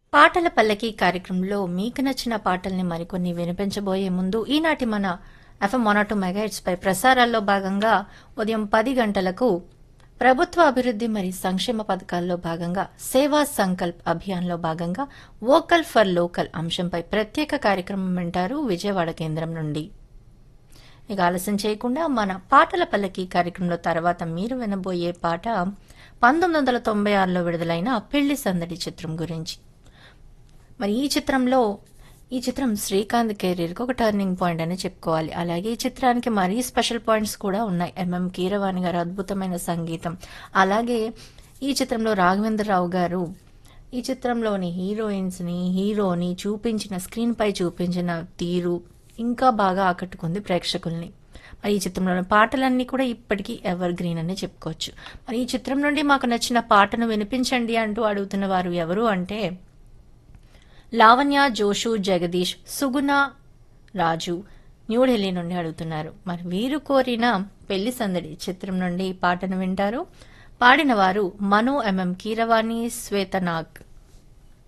పాటల పల్లకి కార్యక్రమంలో మీకు నచ్చిన పాటల్ని మరికొన్ని వినిపించబోయే ముందు ఈనాటి మన ఎఫ్ఎం మొనాటో మెగాహెట్స్ పై ప్రసారాల్లో భాగంగా ఉదయం పది గంటలకు ప్రభుత్వ అభివృద్ధి మరియు సంక్షేమ పథకాల్లో భాగంగా సేవా సంకల్ప్ అభియాన్లో భాగంగా వోకల్ ఫర్ లోకల్ అంశంపై ప్రత్యేక కార్యక్రమం వింటారు విజయవాడ కేంద్రం నుండి ఇక ఆలస్యం చేయకుండా మన పాటల పల్లకి కార్యక్రమంలో తర్వాత మీరు వినబోయే పాట పంతొమ్మిది వందల తొంభై ఆరులో విడుదలైన పెళ్లి సందడి చిత్రం గురించి మరి ఈ చిత్రంలో ఈ చిత్రం శ్రీకాంత్ కెరీర్కి ఒక టర్నింగ్ పాయింట్ అని చెప్పుకోవాలి అలాగే ఈ చిత్రానికి మరీ స్పెషల్ పాయింట్స్ కూడా ఉన్నాయి ఎంఎం కీరవాణి గారు అద్భుతమైన సంగీతం అలాగే ఈ చిత్రంలో రాఘవేంద్రరావు గారు ఈ చిత్రంలోని హీరోయిన్స్ని హీరోని చూపించిన స్క్రీన్ పై చూపించిన తీరు ఇంకా బాగా ఆకట్టుకుంది ప్రేక్షకుల్ని మరి ఈ చిత్రంలోని పాటలన్నీ కూడా ఇప్పటికీ ఎవర్ గ్రీన్ అని చెప్పుకోవచ్చు మరి ఈ చిత్రం నుండి మాకు నచ్చిన పాటను వినిపించండి అంటూ అడుగుతున్న వారు ఎవరు అంటే లావణ్య జోషు జగదీష్ సుగుణ రాజు న్యూఢిల్లీ నుండి అడుగుతున్నారు మరి వీరు కోరిన పెళ్లి సందడి చిత్రం నుండి ఈ పాటను వింటారు పాడిన వారు మను ఎంఎం కీరవాణి శ్వేతనాగ్